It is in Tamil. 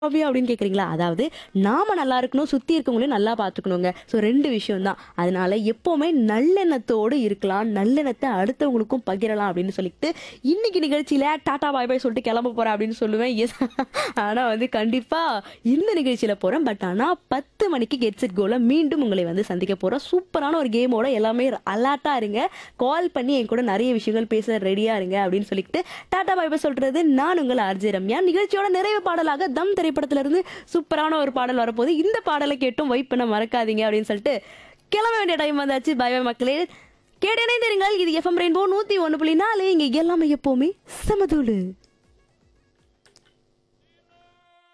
ஹாபியா அப்படின்னு கேக்குறீங்களா அதாவது நாம நல்லா இருக்கணும் சுத்தி இருக்கவங்களையும் நல்லா பாத்துக்கணுங்க ஸோ ரெண்டு விஷயம் தான் அதனால எப்பவுமே நல்லெண்ணத்தோடு இருக்கலாம் நல்லெண்ணத்தை அடுத்தவங்களுக்கும் பகிரலாம் அப்படின்னு சொல்லிட்டு இன்னைக்கு நிகழ்ச்சியில டாடா பாய் பாய் சொல்லிட்டு கிளம்ப போறேன் அப்படின்னு சொல்லுவேன் எஸ் ஆனா வந்து கண்டிப்பா இந்த நிகழ்ச்சியில போறேன் பட் ஆனா பத்து மணிக்கு கெட் செட் கோல மீண்டும் உங்களை வந்து சந்திக்க போறோம் சூப்பரான ஒரு கேமோட எல்லாமே அலர்ட்டா இருங்க கால் பண்ணி என் கூட நிறைய விஷயங்கள் பேச ரெடியா இருங்க அப்படின்னு சொல்லிட்டு டாடா பாய் பாய் சொல்றது நான் உங்கள் ஆர்ஜே ரம்யா நிகழ்ச்சியோட நிறைவு பாடலாக தம் திரைப்படத்துல இருந்து சூப்பரான ஒரு பாடல் வரப்போகுது இந்த பாடலை கேட்டும் வைப் பண்ண மறக்காதீங்க அப்படின்னு சொல்லிட்டு கிளம்ப வேண்டிய டைம் வந்தாச்சு பை பை மக்களே கேட்டு இணைந்திருங்கள் இது எஃப்எம் ரெயின்போ நூத்தி ஒன்று புள்ளி நாலு இங்க எல்லாமே எப்பவுமே சமதூளு